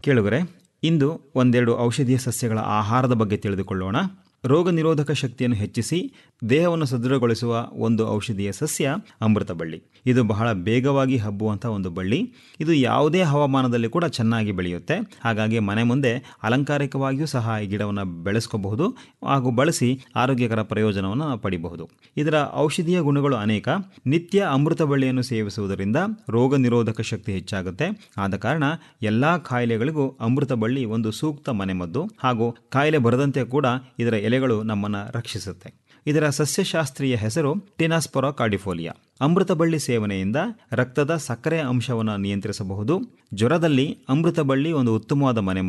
ಕೇಳುಗರೆ ಇಂದು ಒಂದೆರಡು ಔಷಧೀಯ ಸಸ್ಯಗಳ ಆಹಾರದ ಬಗ್ಗೆ ತಿಳಿದುಕೊಳ್ಳೋಣ ರೋಗ ನಿರೋಧಕ ಶಕ್ತಿಯನ್ನು ಹೆಚ್ಚಿಸಿ ದೇಹವನ್ನು ಸದೃಢಗೊಳಿಸುವ ಒಂದು ಔಷಧೀಯ ಸಸ್ಯ ಅಮೃತ ಬಳ್ಳಿ ಇದು ಬಹಳ ಬೇಗವಾಗಿ ಹಬ್ಬುವಂಥ ಒಂದು ಬಳ್ಳಿ ಇದು ಯಾವುದೇ ಹವಾಮಾನದಲ್ಲಿ ಕೂಡ ಚೆನ್ನಾಗಿ ಬೆಳೆಯುತ್ತೆ ಹಾಗಾಗಿ ಮನೆ ಮುಂದೆ ಅಲಂಕಾರಿಕವಾಗಿಯೂ ಸಹ ಈ ಗಿಡವನ್ನು ಬೆಳೆಸ್ಕೋಬಹುದು ಹಾಗೂ ಬಳಸಿ ಆರೋಗ್ಯಕರ ಪ್ರಯೋಜನವನ್ನು ಪಡಿಬಹುದು ಇದರ ಔಷಧೀಯ ಗುಣಗಳು ಅನೇಕ ನಿತ್ಯ ಅಮೃತ ಬಳ್ಳಿಯನ್ನು ಸೇವಿಸುವುದರಿಂದ ರೋಗ ನಿರೋಧಕ ಶಕ್ತಿ ಹೆಚ್ಚಾಗುತ್ತೆ ಆದ ಕಾರಣ ಎಲ್ಲ ಕಾಯಿಲೆಗಳಿಗೂ ಅಮೃತ ಬಳ್ಳಿ ಒಂದು ಸೂಕ್ತ ಮನೆಮದ್ದು ಹಾಗೂ ಕಾಯಿಲೆ ಬರದಂತೆ ಕೂಡ ಇದರ ಎಲೆಗಳು ನಮ್ಮನ್ನು ರಕ್ಷಿಸುತ್ತೆ ಇದರ ಸಸ್ಯಶಾಸ್ತ್ರೀಯ ಹೆಸರು ಟಿನಾಸ್ಪೊರಾ ಕಾರ್ಡಿಫೋಲಿಯಾ ಅಮೃತ ಬಳ್ಳಿ ಸೇವನೆಯಿಂದ ರಕ್ತದ ಸಕ್ಕರೆ ಅಂಶವನ್ನು ನಿಯಂತ್ರಿಸಬಹುದು ಜ್ವರದಲ್ಲಿ ಅಮೃತ ಬಳ್ಳಿ ಒಂದು ಉತ್ತಮವಾದ ಮನೆ